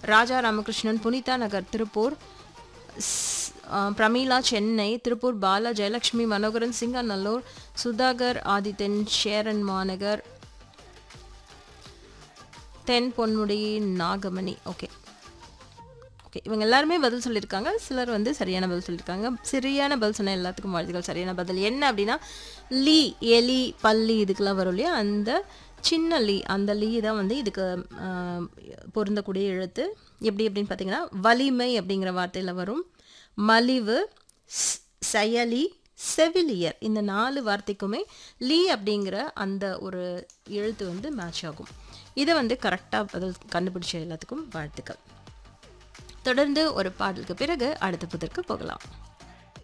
ராஜா ராமகிருஷ்ணன் புனிதா நகர் திருப்பூர் ஸ்- ஆ, பிரமீளா சென்னை திருப்பூர் பாலா ஜெயலட்சுமி மனோகரன் சிங்கநல்லூர் சுதாகர் ஆதித்தன் சேரன் மாநகர் தென் Ponmudi Nagamani okay okay இவங்க எல்லாருமே பதில் சொல்லியிருக்காங்க சிலர் வந்து சரியான பதில் சொல்லியிருக்காங்க சரியான பதில் சொன்ன எல்லாத்துக்கும் வாழ்த்துக்கள் சரியான பதில் என்ன அப்படின்னா லீ எலி பல்லி இதுக்கெல்லாம் வரும் இல்லையா அந்த சின்ன லீ அந்த லீ தான் வந்து இதுக்கு ஆஹ், பொருந்தக்கூடிய எழுத்து எப்படி அப்படின்னு பார்த்தீங்கன்னா வலிமை அப்படிங்கிற வார்த்தையில் வரும் மலிவு ஸ்- செயலி செவிலியர் இந்த நாலு வார்த்தைக்குமே லீ அப்படிங்கிற அந்த ஒரு எழுத்து வந்து மேட்ச் ஆகும் இதை வந்து கரெக்டாக பதில் கண்டுபிடிச்ச எல்லாத்துக்கும் வாழ்த்துக்கள் தொடர்ந்து ஒரு பாடலுக்கு பிறகு அடுத்த புதற்கு போகலாம்